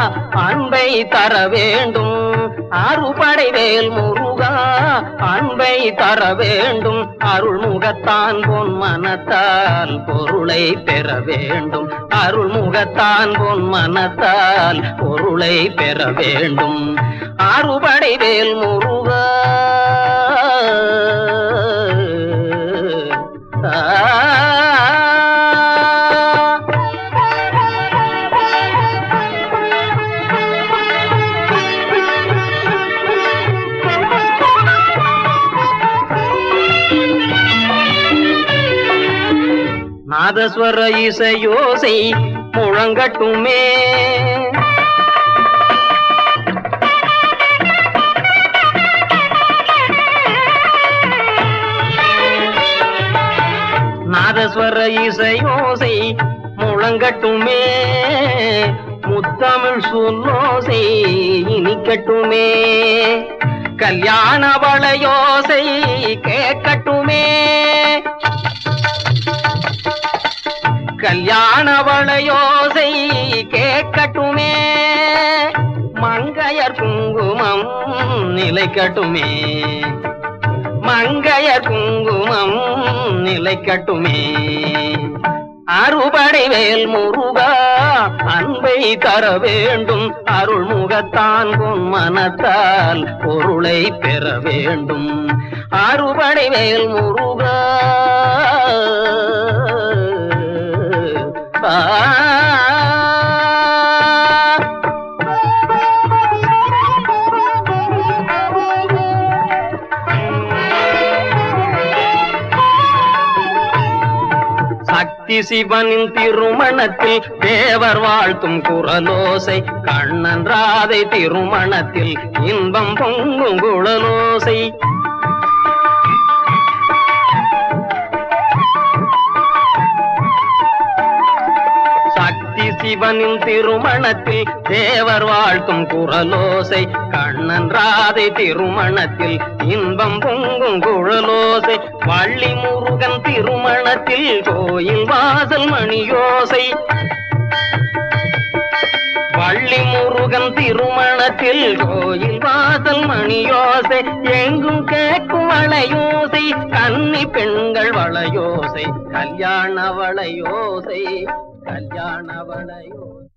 அன்பை தர வேண்டும் அறுபடை வேல் முருகா அன்பை தர வேண்டும் அருள்முகத்தான் பொன் மனத்தால் பொருளை பெற வேண்டும் அருள்முகத்தான் பொன் மனத்தால் பொருளை பெற வேண்டும் அறுபடை வேல் முருகா ஆ நாதஸ்வர இசையோசை முழங்கட்டுமே நாதஸ்வர இசையோசை முழங்கட்டுமே முத்தமிழ் சொல்லோசை இனிக்கட்டுமே கல்யாண வளையோசை கேட்கட்டுமே கல்யாண வளையோசை கேட்கட்டுமே மங்கையர் குங்குமம் நிலைக்கட்டுமே மங்கையர் குங்குமம் நிலைக்கட்டுமே அறுபடை வேல் முருகா அன்பை தர வேண்டும் அருள்முகத்தான் பொன் மனத்தால் பொருளை பெற வேண்டும் அறுபடை வேல் முருகா ஆ சக்தி சிவனின் திருமணத்தில் தேவர் வாழ்த்தும் குரலோசை கண்ணன் ராதை திருமணத்தில் இன்பம் பொங்கும் குழலோசை சக்தி சிவனின் திருமணத்தில் தேவர் வாழ்த்தும் குரலோசை கண்ணன் ராதை திருமணத்தில் இன்பம் பொங்கும் குழலோசை வள்ளி முருகன் திருமணத்தில் கோயில் வாசல் மணியோசை வள்ளி முருகன் திருமணத்தில் கோயில் வாசல் மணியோசை எங்கும் கேட்கும் வளையோசை கன்னி பெண்கள் வளையோசை கல்யாண வளையோசை கல்யாண வளையோசை